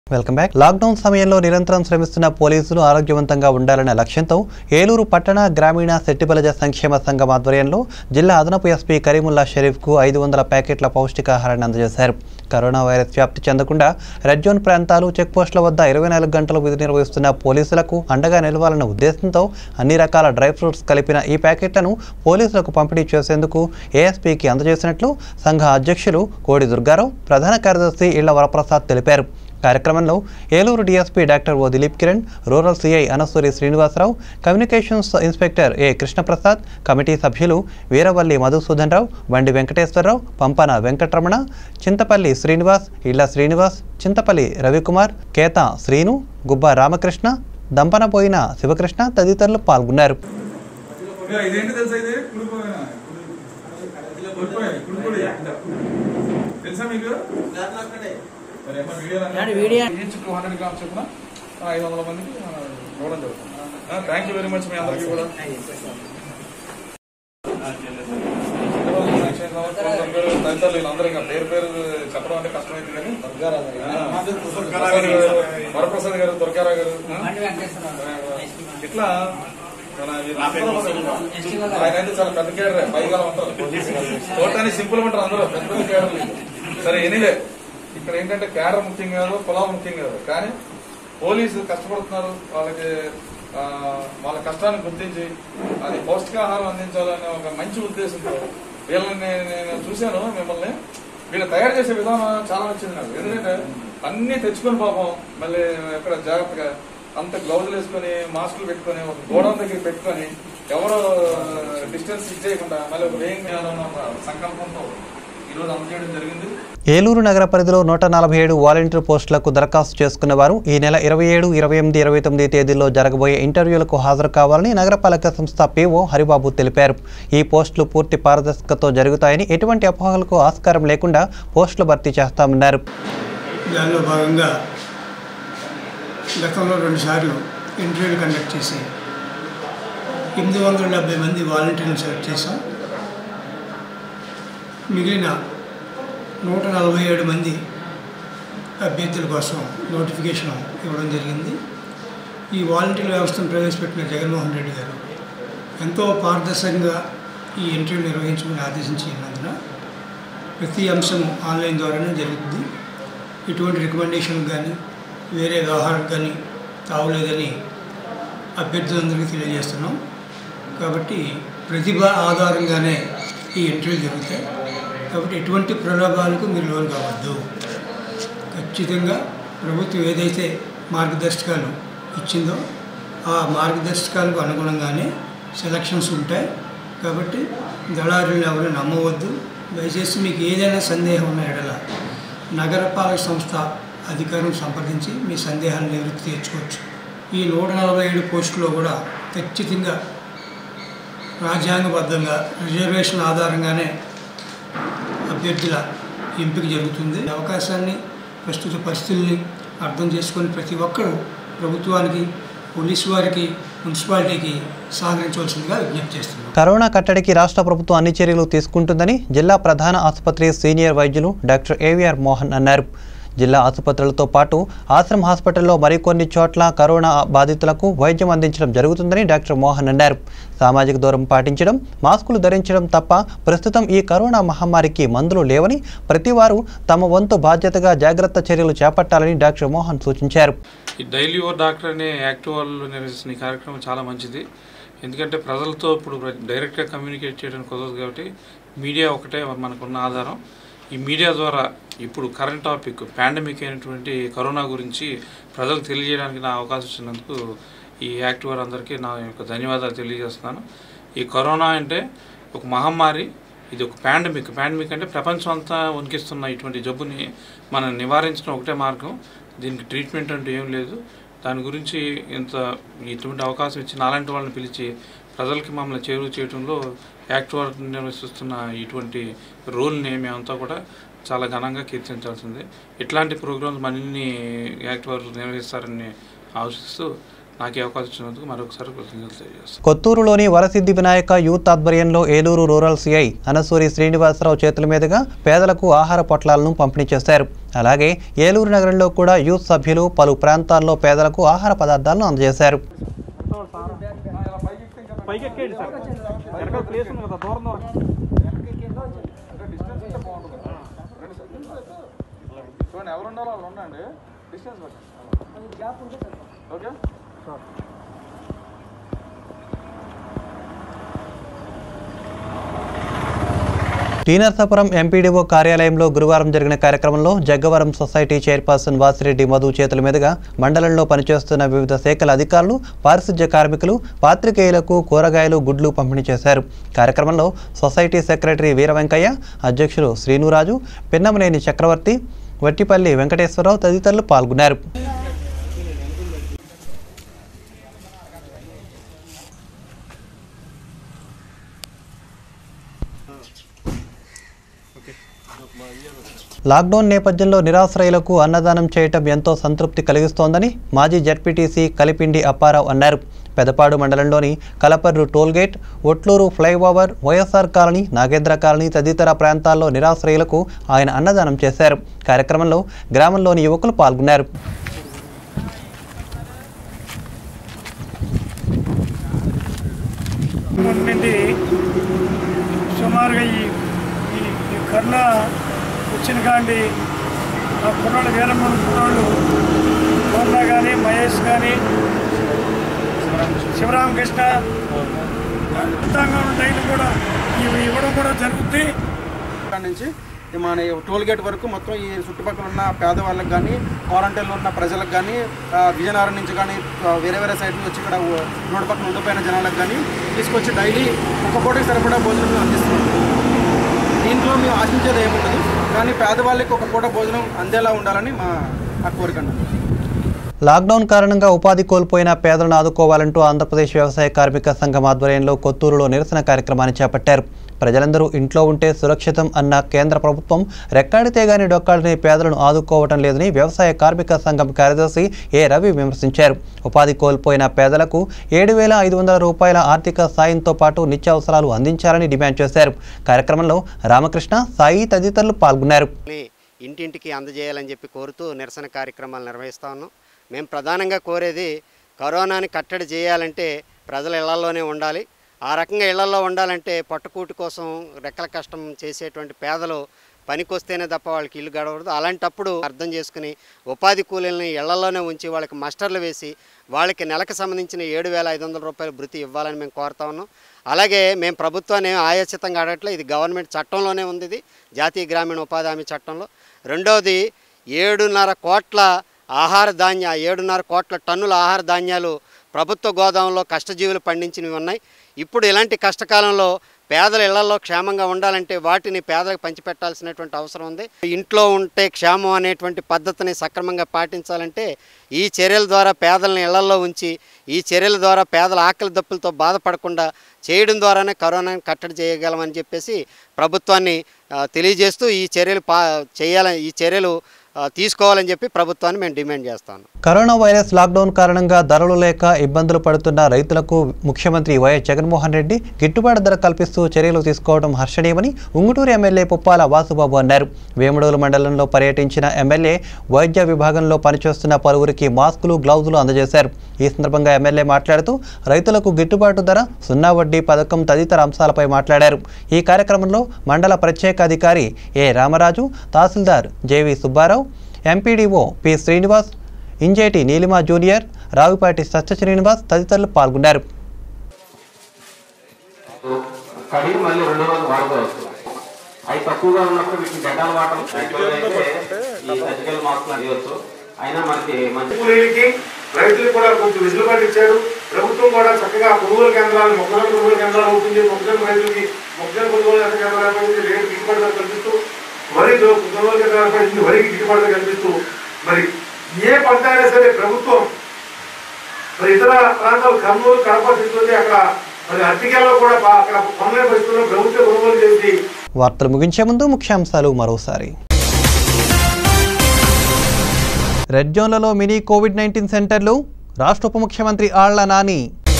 Welcome back lockdown సమయంలో నిరంతరం శ్రమిస్తున్న పోలీసులు ఆరోగ్యవంతంగా ఉండాలనే లక్ష్యంతో ఏలూరు పట్టణ గ్రామీణ శెట్టిబలజ సంక్షేమ సంఘం ఆధ్వర్యంలో జిల్లా అదనపు ఎస్పీ కరీముల్లా షరీఫ్కు ఐదు వందల ప్యాకెట్ల పౌష్టికాహారాన్ని అందజేశారు కరోనా వైరస్ వ్యాప్తి చెందకుండా రెడ్ జోన్ ప్రాంతాలు చెక్పోస్టుల వద్ద ఇరవై నాలుగు గంటలు విధి నిర్వహిస్తున్న పోలీసులకు అండగా నిలవాలన్న ఉద్దేశంతో అన్ని రకాల డ్రై ఫ్రూట్స్ కలిపిన ఈ ప్యాకెట్లను పోలీసులకు పంపిణీ చేసేందుకు ఏఎస్పీకి అందజేసినట్లు సంఘ అధ్యక్షులు కోడి దుర్గారావు ప్రధాన కార్యదర్శి ఇళ్ల వరప్రసాద్ తెలిపారు కార్యక్రమంలో Eluru DSP doctor O Dilip Kiran rural CI Anasuri Srinivasarao communications inspector A Krishnaprasad committee సభ్యులు వీరవల్లి మధుసూదన్ రావు బండి వెంకటేశ్వరరావు పంపన వెంకటరమణ చింతపల్లి శ్రీనివాస్ ఇళ్ల శ్రీనివాస్ చింతపల్లి రవికుమార్ కేత శ్రీను గుబ్బ రామకృష్ణ దంపనపోయిన శివకృష్ణ తదితరులు పాల్గొన్నారు ఇక ఇదేంటి తెలుసా ఇది కుడిపోయిన కుడిపోయి కుడిపోయి తెలుసా మీకు మరి ఏమన్నా వీడియోలు నాడు video each two hundred grams చొప్పున ఐదు వందల మందికి ఆ, ఇవ్వడం జరుగుతుంది థ్యాంక్ యూ వెరీ మచ్ మీ అందరికీ కూడా తదితరులు వీళ్ళందరూ ఇంకా పేరు పేరు చెప్పడం అంటే కష్టమైంది కానీ ఆ, ప్రసాద్ గారు, వరప్రసాద్ గారు దుర్గారావు గారు ఆ? బండి వెంకటేశ్వరరావు ఇట్లా మన వీళ్ళందరూ ఆయన అయితే చాలా పెద్ద కేడరే పైగా ఉంటారు చూడటానికి సింపుల్ ఉంటారు అందరూ పెద్ద పెద్ద కేడర్లు సరే ఎనీవే ఇక్కడ ఏంటంటే కేడర్ ముఖ్యం కాదు పొలం ముఖ్యం కాదు కానీ పోలీసులు కష్టపడుతున్నారు వాళ్ళకి ఆ, వాళ్ళ కష్టాన్ని గుర్తించి అది పౌష్టికాహారం అందించాలనే ఒక మంచి ఉద్దేశంతో వీళ్ళని నేను- నేను చూశాను మిమ్మల్ని వీళ్ళు తయారు చేసే విధానం చాలా నచ్చింది నాకు ఎందుకంటే అన్ని తెచ్చుకొని పాపం మళ్ళీ ఎక్కడ జాగ్రత్తగా అంత గ్లౌజులు వేసుకొని మాస్కులు పెట్టుకొని ఒక గోడౌన్ దగ్గర పెట్టుకొని ఎవరు డిస్టెన్స్ ఇచ్చేయకుండా మళ్ళీ ఒక వేయం చేయాలన్న ఒక సంకల్పంతో ఈ రోజు అందజేయడం జరిగింది ఏలూరు నగర పరిధిలో నూట నలభై ఏడు వాలంటీర్ పోస్టులకు దరఖాస్తు చేసుకున్న వారు ఈ నెల ఇరవై ఏడు ఇరవై ఎనిమిది ఇరవై తొమ్మిది తేదీల్లో జరగబోయే ఇంటర్వ్యూలకు హాజరు కావాలని నగరపాలక సంస్థ పీఓ హరిబాబు తెలిపారు ఈ పోస్టులు పూర్తి పారదర్శకతతో జరుగుతాయని ఎటువంటి అపోహలకు ఆస్కారం లేకుండా పోస్టులు భర్తీ చేస్తామన్నారు దానిలో భాగంగా గతంలో రెండుసార్లు ఇంటర్వ్యూలు కండక్ట్ చేసి ఎనిమిది వందల డెబ్బై మంది వాలంటీర్లు సెలెక్ట్ చేశాం మిగిలిన నూట నలభై ఏడు మంది అభ్యర్థుల కోసం నోటిఫికేషన్ ఇవ్వడం జరిగింది ఈ వాలంటీర్ వ్యవస్థను ప్రవేశపెట్టిన జగన్మోహన్ రెడ్డి గారు ఎంతో పారదర్శకంగా ఈ ఇంటర్వ్యూ నిర్వహించమని ఆదేశించినందున ప్రతి అంశం ఆన్లైన్ ద్వారానే జరుగుతుంది ఎటువంటి రికమెండేషన్ కానీ వేరే వ్యవహారం కానీ తావులేదని అభ్యర్థులందరికీ తెలియజేస్తున్నాం కాబట్టి ప్రతిభ ఆధారంగానే ఈ ఇంటర్వ్యూ జరుగుతాయి కాబట్టి ఎటువంటి ప్రలోభాలకు మీరు లోన్ కావద్దు ఖచ్చితంగా ప్రభుత్వం ఏదైతే మార్గదర్శకాలు ఇచ్చిందో ఆ మార్గదర్శకాలకు అనుగుణంగానే సెలక్షన్స్ ఉంటాయి కాబట్టి దళారులను ఎవరు నమ్మవద్దు దయచేసి మీకు ఏదైనా సందేహం ఉన్న ఎడల నగరపాలక సంస్థ అధికారులను సంప్రదించి మీ సందేహాలను నివృత్తి తీర్చుకోవచ్చు ఈ నూట నలభై ఏడు పోస్టులో కూడా ఖచ్చితంగా రాజ్యాంగబద్ధంగా రిజర్వేషన్ ఆధారంగానే అభ్యర్థుల ఎంపిక జరుగుతుంది ఈ అవకాశాన్ని ప్రస్తుత పరిస్థితుల్ని అర్థం చేసుకొని ప్రతి ఒక్కరూ ప్రభుత్వానికి పోలీసు వారికి మున్సిపాలిటీకి సహకరించవలసిందిగా విజ్ఞప్తి చేస్తున్నాం కరోనా కట్టడికి రాష్ట్ర ప్రభుత్వం అన్ని చర్యలు తీసుకుంటుందని జిల్లా ప్రధాన ఆసుపత్రి సీనియర్ వైద్యులు డాక్టర్ ఏవిఆర్ మోహన్ అన్నారు జిల్లా ఆసుపత్రులతో పాటు ఆశ్రమ్ హాస్పిటల్లో మరికొన్ని చోట్ల కరోనా బాధితులకు వైద్యం అందించడం జరుగుతుందని డాక్టర్ మోహన్ అన్నారు సామాజిక దూరం పాటించడం మాస్కులు ధరించడం తప్ప ప్రస్తుతం ఈ కరోనా మహమ్మారికి మందులు లేవని ప్రతి వారు తమ వంతు బాధ్యతగా జాగ్రత్త చర్యలు చేపట్టాలని డాక్టర్ మోహన్ సూచించారు ఈ డైలీ యువర్ డాక్టర్ అనే యాక్టివ్ వాళ్ళు నిర్వహిస్తున్న ఈ కార్యక్రమం చాలా మంచిది ఎందుకంటే ప్రజలతో ఇప్పుడు డైరెక్ట్గా కమ్యూనికేట్ చేయడానికి కుదరదు కాబట్టి మీడియా ఒకటే మనకున్న ఆధారం ఈ మీడియా ద్వారా ఇప్పుడు కరెంట్ టాపిక్ పాండమిక్ అయినటువంటి కరోనా గురించి ప్రజలకు తెలియజేయడానికి నా అవకాశం ఇచ్చినందుకు ఈ యాక్టివ్ అందరికీ నా యొక్క ధన్యవాదాలు తెలియజేస్తున్నాను ఈ కరోనా అంటే ఒక మహమ్మారి ఇది ఒక పాండమిక్ పాండమిక్ అంటే ప్రపంచం అంతా వణికిస్తున్న ఇటువంటి జబ్బుని మనం నివారించడం ఒకటే మార్గం దీనికి ట్రీట్మెంట్ అంటూ ఏం లేదు దాని గురించి ఇంత ఇటువంటి అవకాశం ఇచ్చి నాలాంటి వాళ్ళని పిలిచి ప్రజలకి మమ్మల్ని చేరువ చేయడంలో యాక్ట్ వర్క్ నిర్వహిస్తున్న ఇటువంటి రోల్ని మేమంతా కూడా చాలా ఘనంగా కీర్తించాల్సిందే ఇట్లాంటి ప్రోగ్రామ్స్ మరిన్ని యాక్ట్ వర్క్ నిర్వహిస్తారని ఆశిస్తూ నాకు ఈ అవకాశం ఇచ్చినందుకు మరొకసారి కృతజ్ఞతలు తెలియజేస్తాను కొత్తూరులోని వరసిద్ధి వినాయక యూత్ ఆధ్వర్యంలో ఏలూరు రూరల్ సిఐ అనసూరి శ్రీనివాసరావు చేతుల మీదుగా పేదలకు ఆహార పొట్లాలను పంపిణీ చేశారు అలాగే ఏలూరు నగరంలో కూడా యూత్ సభ్యులు పలు ప్రాంతాల్లో పేదలకు ఆహార పదార్థాలను అందజేశారు చూడండి ఎవరు ఉండాలో వాళ్ళు ఉండండి డిస్టెన్స్ ఓకే టీనర్సాపురం ఎంపీడీఓ కార్యాలయంలో గురువారం జరిగిన కార్యక్రమంలో జగ్గవరం సొసైటీ చైర్పర్సన్ వాసిరెడ్డి మధు చేతుల మీదుగా మండలంలో పనిచేస్తున్న వివిధ శాఖల అధికారులు పారిశుధ్య కార్మికులు పాత్రికేయులకు కూరగాయలు గుడ్లు పంపిణీ చేశారు కార్యక్రమంలో సొసైటీ సెక్రటరీ వీర వెంకయ్య అధ్యక్షులు శ్రీనురాజు పిన్నమనేని చక్రవర్తి వట్టిపల్లి వెంకటేశ్వరరావు తదితరులు పాల్గొన్నారు లాక్డౌన్ నేపథ్యంలో నిరాశ్రయులకు అన్నదానం చేయటం ఎంతో సంతృప్తి కలిగిస్తోందని మాజీ జడ్పీటీసీ కలిపిండి అప్పారావు అన్నారు పెదపాడు మండలంలోని Kalaparru toll gate Otluru flyover YSR colony Nagendra colony తదితర ప్రాంతాల్లో నిరాశ్రయులకు ఆయన అన్నదానం చేశారు కార్యక్రమంలో గ్రామంలోని యువకులు పాల్గొన్నారు నుండి సుమారుగా ఈ ఈ ఈ కరోనా వచ్చిన కాండి ఆ కుర్రాళ్ళు వేల మంది కుర్రాళ్ళు కోర్లా కానీ మహేష్ కానీ శివరామకృష్ణ అంతంగా టైం కూడా ఇవి ఇవ్వడం కూడా జరుగుతుంది ఇక్కడ నుంచి ఈ మన ఈ టోల్ గేట్ వరకు మొత్తం ఈ చుట్టుపక్కల ఉన్న పేదవాళ్ళకి కానీ క్వారంటైన్లో ఉన్న ప్రజలకు కానీ ఆ, విజయనగరం నుంచి కానీ ఆ, వేరే వేరే సైడ్ నుంచి వచ్చి ఇక్కడ ఊ- రోడ్డు పక్కన ఉండిపోయిన జనాలకు కానీ తీసుకొచ్చి డైలీ ఒక పూటకి సరిపడా భోజనం మేము అందిస్తున్నాం దీంట్లో మేము ఆశించేది ఏముండదు కానీ పేదవాళ్ళకి ఒక పూట భోజనం అందేలా ఉండాలని మా ఆ కోరిక అన్నమాట. లాక్డౌన్ కారణంగా ఉపాధి కోల్పోయిన పేదలను ఆదుకోవాలంటూ ఆంధ్రప్రదేశ్ వ్యవసాయ కార్మిక సంఘం ఆధ్వర్యంలో కొత్తూరులో నిరసన కార్యక్రమాన్ని చేపట్టారు ప్రజలందరూ ఇంట్లో ఉంటే సురక్షితం అన్న కేంద్ర ప్రభుత్వం రెక్కాడితే గాని డొక్కాడని పేదలను ఆదుకోవటం లేదని వ్యవసాయ కార్మిక సంఘం కార్యదర్శి ఏ రవి విమర్శించారు ఉపాధి కోల్పోయిన పేదలకు ఏడు వేల ఐదు వందల రూపాయల ఆర్థిక సాయంతో పాటు నిత్యావసరాలు అందించాలని డిమాండ్ చేశారు కార్యక్రమంలో రామకృష్ణ సాయి తదితరులు పాల్గొన్నారు ని ఇంటింటికి అందజేయాలని చెప్పి కోరుతూ నిరసన కార్యక్రమాలు నిర్వహిస్తా ఉన్నాం మేము ప్రధానంగా కోరేది కరోనాని కట్టడి చేయాలంటే ప్రజలు ఇళ్లలోనే ఉండాలి ఆ రకంగా ఇళ్లలో ఉండాలంటే పట్టుకూటి కోసం రెక్కల కష్టం చేసేటువంటి పేదలు పనికొస్తేనే తప్ప వాళ్ళకి ఇల్లు గడవదు అలాంటప్పుడు అర్థం చేసుకుని ఉపాధి కూలీలని ఇళ్లలోనే ఉంచి వాళ్ళకి మస్టర్లు వేసి వాళ్ళకి నెలకు సంబంధించిన ఏడు వేల ఐదు వందల రూపాయల భృతి ఇవ్వాలని మేము కోరుతా ఉన్నాం అలాగే మేము ప్రభుత్వాన్ని ఆయాచితంగా అడగట్లే ఇది గవర్నమెంట్ చట్టంలోనే ఉంది ఇది జాతీయ గ్రామీణ ఉపాధి హామీ చట్టంలో రెండవది ఏడున్నర కోట్ల ఆహార ధాన్య ఏడున్నర కోట్ల టన్నుల ఆహార ధాన్యాలు ప్రభుత్వ గోదాంలో కష్టజీవులు పండించినవి ఉన్నాయి ఇప్పుడు ఇలాంటి కష్టకాలంలో పేదల ఇళ్లలో క్షేమంగా ఉండాలంటే వాటిని పేదలకు పంచిపెట్టాల్సినటువంటి అవసరం ఉంది ఇంట్లో ఉంటే క్షేమం అనేటువంటి పద్ధతిని సక్రమంగా పాటించాలంటే ఈ చర్యల ద్వారా పేదలను ఇళ్లలో ఉంచి ఈ చర్యల ద్వారా పేదల ఆకలి దప్పులతో బాధపడకుండా చేయడం ద్వారానే కరోనాని కట్టడి చేయగలమని చెప్పేసి ప్రభుత్వాన్ని ఆ, తెలియజేస్తూ ఈ చర్యలు పా చేయాలని ఈ చర్యలు ఆ, తీసుకోవాలని చెప్పి ప్రభుత్వాన్ని మేము డిమాండ్ చేస్తాను కరోనా వైరస్ లాక్డౌన్ కారణంగా ధరలు లేక ఇబ్బందులు పడుతున్న రైతులకు ముఖ్యమంత్రి వైఎస్ జగన్మోహన్ రెడ్డి గిట్టుబాటు ధర కల్పిస్తూ చర్యలు తీసుకోవడం హర్షణీయమని ఉంగుటూరు ఎమ్మెల్యే పుప్పాల వాసుబాబు అన్నారు వేముడోలు మండలంలో పర్యటించిన ఎమ్మెల్యే వైద్య విభాగంలో పనిచేస్తున్న పలువురికి మాస్కులు గ్లౌజులు అందజేశారు ఈ సందర్భంగా ఎమ్మెల్యే మాట్లాడుతూ రైతులకు గిట్టుబాటు ధర సున్నా వడ్డీ పథకం తదితర అంశాలపై మాట్లాడారు ఈ కార్యక్రమంలో మండల ప్రత్యేక అధికారి ఏ రామరాజు తహసీల్దార్ JV Subbarao MPDO P Srinivas Injeti Neelima junior Ravipati Satya Srinivas తదితరులు పాల్గొన్నారు కడిగి మళ్ళీ రెండో రోజు వాడుకోవచ్చు అవి తక్కువగా ఉన్నప్పుడు వీటిని డెటాల్ వాటర్ అయితే ఈ సర్జికల్ మాస్క్ తీయవచ్చు అయినా మనకి మంచి కూలీలకి రైతులకు కూడా కొంచెం వెసులుబాటు ఇచ్చారు ప్రభుత్వం కూడా చక్కగా కొనుగోలు కేంద్రాలు మొక్కజొన్న కొనుగోలు కేంద్రాలు అవుతుంది మొక్కజొన్న రైతులకి మొక్కజొన్న కొనుగోలు కేంద్రాలు ఏర్పడింది రేటు గిట్టుబాటు ధర కల్పిస్తూ వరి దో- కొనుగోలు కేంద్రాలు ఏర్పడింది వరికి గిట్టుబాటు ధర కల్పిస్తూ మరి ఏ పంట అయినా సరే ప్రభుత్వం మరి ఇతర ప్రాంతాలు కర్నూలు కడప తిరుగుతుంది అక్కడ మరి అరటికేలలో కూడా బా- అక్కడ కొనలే పరిస్థితుల్లో ప్రభుత్వం కొనుగోలు చేసి వార్తలు ముగించే ముందు ముఖ్యాంశాలు మరోసారి రెడ్ జోన్లలో మినీ కోవిడ్ నైన్టీన్ సెంటర్లు రాష్ట్ర ఉప ముఖ్యమంత్రి ఆళ్ల నాని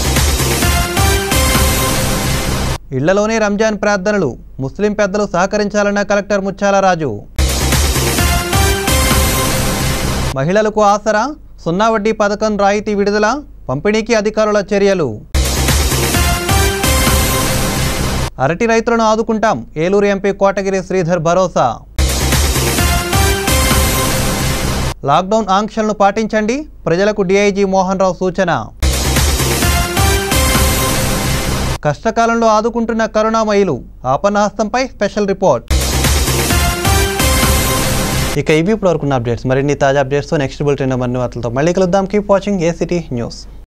ఇళ్లలోనే రంజాన్ ప్రార్థనలు ముస్లిం పెద్దలు సహకరించాలన్న కలెక్టర్ ముత్యాలరాజు మహిళలకు ఆసరా సున్నా వడ్డీ పథకం రాయితీ విడుదల పంపిణీకి అధికారుల చర్యలు అరటి రైతులను ఆదుకుంటాం ఏలూరు ఎంపీ కోటగిరి శ్రీధర్ భరోసా లాక్డౌన్ ఆంక్షలను పాటించండి ప్రజలకు డీఐజీ మోహన్ రావు సూచన కష్టకాలంలో ఆదుకుంటున్న కరుణామయులు ఆపన్నహస్తంపై స్పెషల్ రిపోర్ట్ ఇక ఇవి ఇప్పుడు వరకున్న అప్డేట్స్ మరిన్ని తాజా అప్డేట్స్తో నెక్స్ట్ బులెటిన్ మరిన్ని వార్తలతో మళ్ళీ కలుద్దాం keep watching A city news